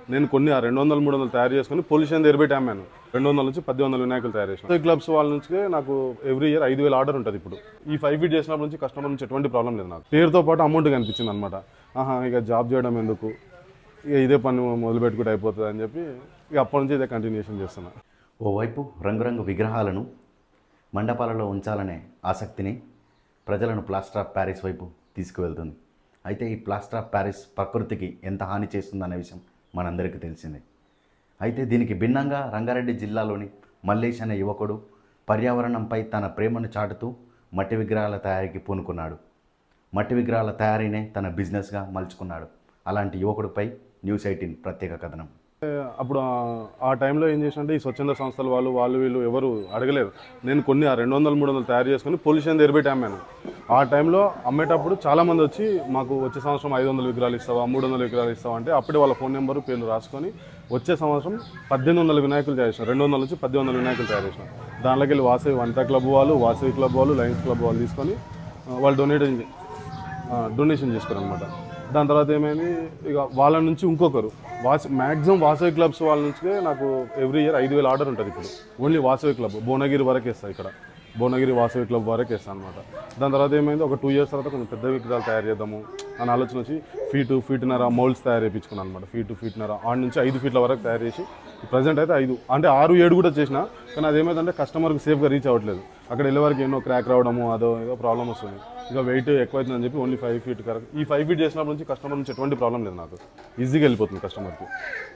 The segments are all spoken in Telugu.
నేను కొన్ని ఆ రెండు వందలు మూడు వందలు తయారు చేసుకుని పొల్యూషన్ ఎరబెట్టి అమ్మాను రెండు వందల నుంచి పది వందల వినాయకులు తయారు చేసిన క్లబ్స్ వాళ్ళ నుంచి నాకు ఎవ్రీ ఇయర్ ఐదు వేల ఆర్డర్ ఉంటుంది ఇప్పుడు ఈ ఫైవ్ ఫీట్ చేసినప్పటి నుంచి కస్టమర్ నుంచి ఎటువంటి ప్రాబ్లం లేదు నాకు పేరుతో పాటు అమౌంట్ కనిపించింది అనమాట ఆహా ఇక జాబ్ చేయడం ఎందుకు ఇక ఇదే పని మొదలు పెట్టుకుంటే అయిపోతుంది అని చెప్పి ఇక అప్పటి నుంచి ఇదే కంటిన్యూషన్ చేస్తున్నా ఓవైపు రంగురంగు విగ్రహాలను మండపాలలో ఉంచాలనే ఆసక్తిని ప్రజలను ప్లాస్టర్ ఆఫ్ ప్యారిస్ వైపు తీసుకువెళ్తుంది అయితే ఈ ప్లాస్టర్ ఆఫ్ ప్యారిస్ ప్రకృతికి ఎంత హాని చేస్తుందనే విషయం మనందరికీ తెలిసిందే అయితే దీనికి భిన్నంగా రంగారెడ్డి జిల్లాలోని మల్లేష్ అనే యువకుడు పర్యావరణంపై తన ప్రేమను చాటుతూ మట్టి విగ్రహాల తయారీకి పూనుకున్నాడు మట్టి విగ్రహాల తయారీనే తన బిజినెస్గా మలుచుకున్నాడు అలాంటి యువకుడిపై న్యూస్ ఎయిటీన్ ప్రత్యేక కథనం అప్పుడు ఆ- ఆ టైంలో ఏం చేసినంటే ఈ స్వచ్ఛంద సంస్థల వాళ్ళు వాళ్ళు వీళ్ళు ఎవరు అడగలేరు నేను కొన్ని ఆ రెండు వందలు మూడు వందలు తయారు చేసుకుని పొల్యూషన్ ఎరబెట్టి అమ్మాను ఆ టైంలో అమ్మేటప్పుడు చాలా మంది వచ్చి మాకు వచ్చే సంవత్సరం ఐదు వందల విగ్రహాలు ఇస్తావా మూడు వందల విగ్రహాలు ఇస్తావా అంటే అప్పుడే వాళ్ళ ఫోన్ నెంబరు పేర్లు రాసుకొని వచ్చే సంవత్సరం పద్దెనిమిది వందల వినాయకులు తయారు చేసిన రెండు వందల నుంచి పద్దెనిమిది వందల వినాయకులు తయారు చేసిన దాంట్లోకి వెళ్ళి వాసవి వనితా క్లబ్ వాళ్ళు వాసవి క్లబ్ వాళ్ళు లయన్స్ క్లబ్ వాళ్ళు తీసుకొని ఆ, వాళ్ళు డొనేట్ డొనేషన్ చేస్తారు అనమాట దాని తర్వాత ఏమైంది ఇక వాళ్ళ నుంచి ఇంకొకరు వాస్ మ్యాక్సిమం వాసవి క్లబ్స్ వాళ్ళ నుంచి నాకు ఎవ్రీ ఇయర్ ఐదు వేల ఆర్డర్ ఉంటుంది ఇప్పుడు ఓన్లీ వాసవి క్లబ్ భువనగిరి వరకు వేస్తా ఇక్కడ భువనగిరి వాసవి క్లబ్ వరకు వేస్తాను అనమాట దాని తర్వాత ఏమైంది ఒక టూ ఇయర్స్ తర్వాత కొంచెం పెద్ద విగ్రహాలు తయారు చేద్దాము అని ఆలోచన వచ్చి ఫీటు ఫీట్నర మౌల్డ్స్ తయారు చేయించుకున్నాను అనమాట ఫీటు ఫీట్నర ఆడ నుంచి ఐదు ఫీట్ల వరకు తయారు చేసి ప్రజెంట్ అయితే ఐదు అంటే ఆరు ఏడు కూడా చేసిన కానీ అదేమైందంటే కస్టమర్కి సేఫ్గా రీచ్ అవ్వట్లేదు అక్కడ వెళ్ళే వరకు ఎన్నో క్రాక్ రావడము అదో ఏదో ప్రాబ్లం వస్తుంది ఇక వెయిట్ ఎక్కువ అవుతుందని చెప్పి ఓన్లీ ఫైవ్ ఫీట్ కరెక్ట్ ఈ ఫైవ్ ఫీట్ చేసినప్పటి నుంచి కస్టమర్ నుంచి ఎటువంటి ప్రాబ్లం లేదు నాకు ఈజీగా వెళ్ళిపోతుంది కస్టమర్కి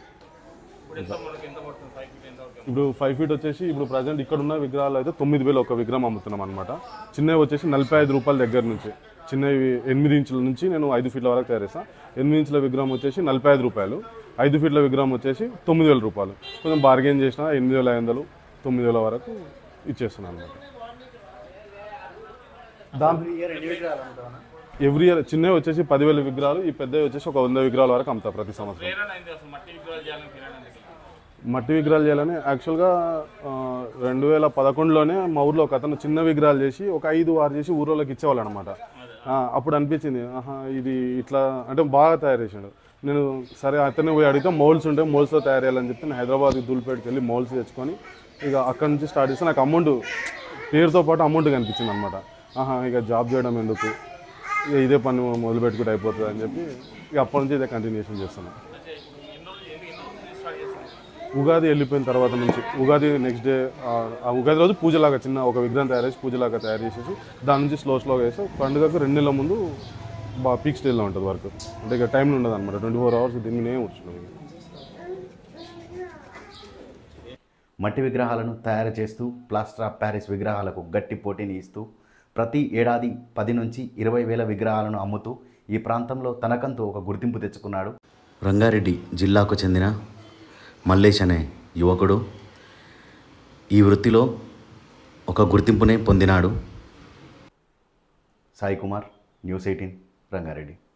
ఇప్పుడు ఫైవ్ ఫీట్ వచ్చేసి ఇప్పుడు ప్రజెంట్ ఇక్కడ ఉన్న విగ్రహాలు అయితే తొమ్మిది వేలు ఒక విగ్రహం అమ్ముతున్నాం అనమాట చిన్నవి వచ్చేసి నలభై ఐదు రూపాయల దగ్గర నుంచి చిన్నవి ఎనిమిది ఇంచుల నుంచి నేను ఐదు ఫీట్ల వరకు తయారు చేస్తాను ఎనిమిది ఇంచుల విగ్రహం వచ్చేసి నలభై ఐదు రూపాయలు ఐదు ఫీట్ల విగ్రహం వచ్చేసి తొమ్మిది వేల రూపాయలు కొంచెం బార్గెన్ చేసిన ఎనిమిది వేల ఐదు వందలు తొమ్మిది వేల వరకు ఇచ్చేస్తున్నాను అనమాట దాని ఎవ్రీ ఇయర్ చిన్నవి వచ్చేసి పదివేల విగ్రహాలు ఈ పెద్దవి వచ్చేసి ఒక వంద విగ్రహాల వరకు అమ్ముతా ప్రతి సంవత్సరం మట్టి విగ్రహాలు చేయాలని యాక్చువల్గా ఆ, రెండు వేల పదకొండులోనే మా ఊర్లో ఒక అతను చిన్న విగ్రహాలు చేసి ఒక ఐదు ఆరు చేసి ఊరోళ్ళకి ఇచ్చేవాళ్ళు అనమాట అప్పుడు అనిపించింది ఆహా ఇది ఇట్లా అంటే బాగా తయారు చేసాడు నేను సరే అతను పోయి అడిగితే మోల్స్ ఉంటే మోల్స్లో తయారు చేయాలని చెప్పి నేను హైదరాబాద్ దూల్పేటకి వెళ్ళి మోల్స్ తెచ్చుకొని ఇక అక్కడ నుంచి స్టార్ట్ చేస్తే నాకు అమౌంట్ పేరుతో పాటు అమౌంట్ కనిపించింది అనమాట ఆహా ఇక జాబ్ చేయడం ఎందుకు ఇక ఇదే పని మొదలు పెట్టుకుంటే అయిపోతుంది అని చెప్పి ఇక అప్పటి నుంచి ఇదే కంటిన్యూషన్ చేస్తున్నాను ఉగాది వెళ్ళిపోయిన తర్వాత నుంచి ఉగాది నెక్స్ట్ డే ఆ ఉగాది రోజు పూజలాగా చిన్న ఒక విగ్రహం తయారు చేసి పూజలాగా తయారు చేసేసి దాని నుంచి స్లో స్లోగా వేసి పండుగకు రెండు నెలల ముందు బాగా పీక్ స్టేజ్లో ఉంటుంది వర్క్ అంటే ఇక టైం ఉండదు అనమాట ట్వంటీ ఫోర్ అవర్స్ దీని మీదే కూర్చున్నాం మట్టి విగ్రహాలను తయారు చేస్తూ ప్లాస్టర్ ఆఫ్ ప్యారిస్ విగ్రహాలకు గట్టి పోటీని ఇస్తూ ప్రతి ఏడాది పది నుంచి ఇరవై వేల విగ్రహాలను అమ్ముతూ ఈ ప్రాంతంలో తనకంతూ ఒక గుర్తింపు తెచ్చుకున్నాడు రంగారెడ్డి జిల్లాకు చెందిన మల్లేష్ అనే యువకుడు ఈ వృత్తిలో ఒక గుర్తింపునే పొందినాడు సాయి కుమార్ న్యూస్ ఎయిటీన్ రంగారెడ్డి